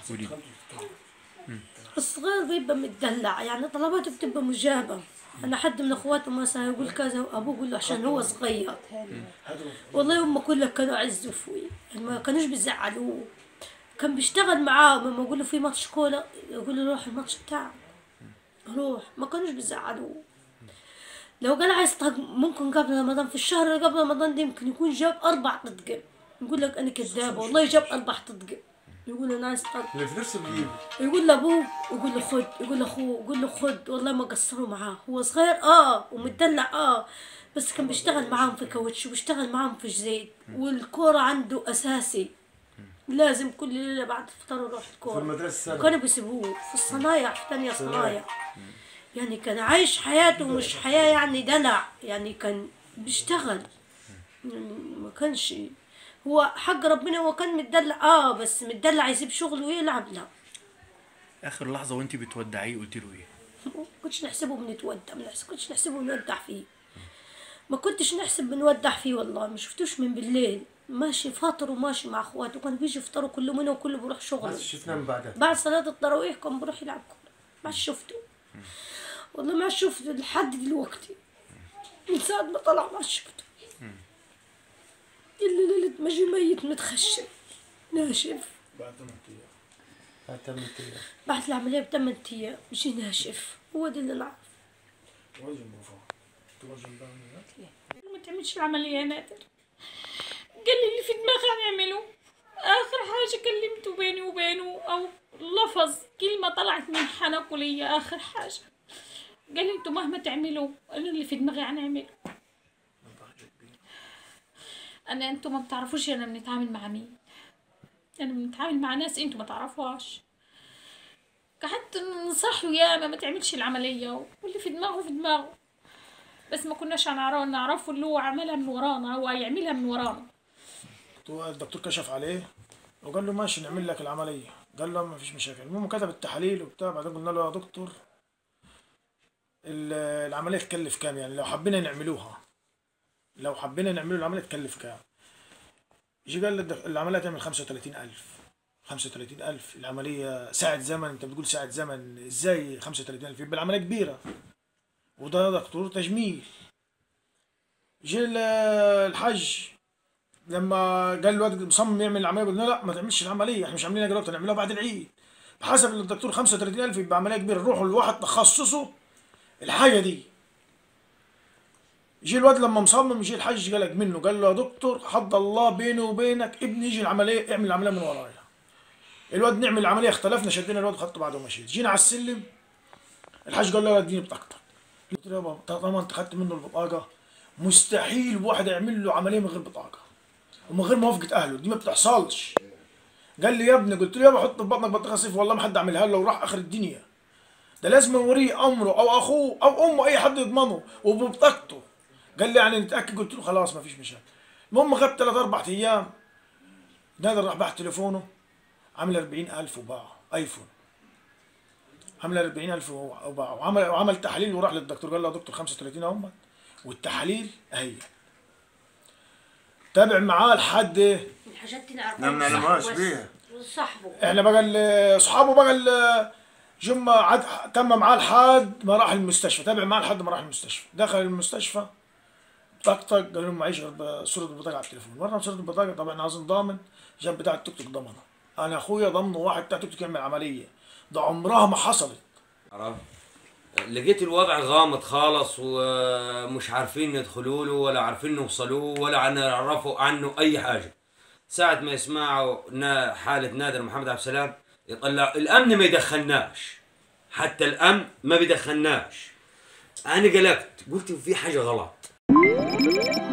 قولي الصغير بيبقى متدلع يعني طلباته بتبقى مجابة أنا حد من إخواته مثلا يقول كذا وأبوه يقول له عشان هو صغير والله هم كلهم كانوا عزوا فيه يعني ما كانوش بيزعلوه كان بيشتغل معاهم لما يقول له في ماتش كورة يقول له روح الماتش بتاعك روح ما كانوش بيزعلوه لو قال عايز طق ممكن قبل رمضان في الشهر اللي قبل رمضان ده يمكن يكون جاب أربع تطقم يقول لك أنا كذابة والله جاب أربع تطقم يقول أنا عايز طق اللي في نفسه بيجيبه يقول لابوه يقول له خد يقول لاخوه يقول له خد والله ما قصروا معاه هو صغير اه ومتدلع اه بس كان بيشتغل معاهم في كاوتش وبيشتغل معاهم في زيت والكورة عنده أساسي لازم كل ليلة بعد الفطار يروح في الكورة المدرسه السنه كانوا بيسيبوه في الصنايع في تانية صنايع يعني كان عايش حياته مش حياة يعني دلع يعني كان بيشتغل يعني ما كانش هو حق ربنا هو كان متدلع اه بس متدلع يسيب شغله ويلعب لا اخر لحظه وانت بتودعيه قلت له ايه ما كنتش نحسبه بنتودع ما نحس- كنتش نحسبه بنودع فيه ما كنتش نحسب بنودع فيه والله ما شفتوش من بالليل ماشي فاطر وماشي مع اخواته كانوا بيجوا يفطروا كل منه وكله بيروح شغله بس شفناه من بعدها بعد صلاة التراويح كان بروح يلعب كورة ما عادش شفته والله ما عادش شفته لحد دلوقتي من ساعة ما طلع ما عادش شفته إلا ليلة ما جه ميت متخشب ناشف بعد ثمان ايام بعد ثمان ايام بعد العملية بثمان أيام جه ناشف هو ده اللي نعرف وجه المفروض توجه بقى ما تعملش العملية يا نادر قال لي اللي في دماغي هنعمله آخر حاجة كلمته بيني وبينه أو لفظ كلمة طلعت من حنكه ليا آخر حاجة قال لي انتوا مهما تعملوا أنا اللي في دماغي هنعمله أنا انتوا ما بتعرفوش أنا بنتعامل مع مين أنا بنتعامل مع ناس انتوا ما تعرفوهاش قعدت ننصح له ياما ما تعملش العملية واللي في دماغه في دماغه بس ما كناش هنعرف نعرفه اللي هو عملها من ورانا هو هيعملها من ورانا تو- الدكتور كشف عليه وقال له ماشي نعمل لك العملية قال له ما فيش مشاكل المهم كتب التحاليل وبتاع بعدين قلنا له يا دكتور ال- العملية تكلف كام يعني لو حبينا نعملوها لو حبينا نعملوا العملية تكلف كام يجي قال لي الدك- العملية تعمل خمسة وتلاتين ألف خمسة وتلاتين ألف العملية ساعة زمن أنت بتقول ساعة زمن إزاي خمسة وتلاتين ألف يبقى العملية كبيرة وده دكتور تجميل جه ال- الحج لما قال الواد مصمم يعمل العمليه قلنا لا ما تعملش العمليه احنا مش عاملينها دلوقتي هنعملها بعد العيد بحسب الدكتور 35000 يبقى عمليه كبيره روحوا لواحد تخصصه الحاجه دي يجي الواد لما مصمم يجي الحاج قالك منه قال له يا دكتور حد الله بيني وبينك ابني يجي العمليه اعمل العمليه من ورايا الواد نعمل العمليه اختلفنا شدينا الواد خدته بعد ومشيت جينا على السلم الحاج قال له يا اديني بطاقتك قلت له يابا طالما انت خدت منه البطاقه مستحيل واحد يعمل له عمليه من غير بطاقه ومن غير موافقه اهله دي ما بتحصلش قال لي يا ابني قلت له يابا حط في بطنك بطاقه صيف والله ما حد عملها له وراح اخر الدنيا ده لازم يوريه امره او اخوه او امه اي حد يضمنه وببطاقته قال لي يعني نتاكد قلت له خلاص ما فيش مشاكل المهم غاب ثلاث اربع ايام نادر راح باع تليفونه عمل 40000 وباعه ايفون عمل 40000 وباعه وعمل وعمل تحاليل وراح للدكتور قال له يا دكتور 35 اهم والتحاليل اهي تابع معاه لحد ايه الحاجات دي نعرفها نعم من نعلمهاش صاحبه بس. بيها. صاحبه احنا بقى ال- اصحابه بقى ال- جم عد تم معاه لحد ما راح المستشفى تابع معاه لحد ما راح المستشفى دخل المستشفى طق طق قال لهم معيش غير ب- صورة البطاقة على التليفون ورنا صورة البطاقة طبعا عايزين ضامن جاب بتاع التوك توك ضمنها انا اخويا ضمنه واحد بتاع التوك توك يعمل عملية ده عمرها ما حصلت عرفت لقيت الوضع غامض خالص ومش عارفين ندخلوا له ولا عارفين نوصلوه ولا نعرفوا عنه اي حاجه ساعة ما يسمعوا نا- حالة نادر محمد عبد السلام يطلع الامن ما يدخلناش حتى الامن ما بيدخلناش انا قلقت قلت في حاجه غلط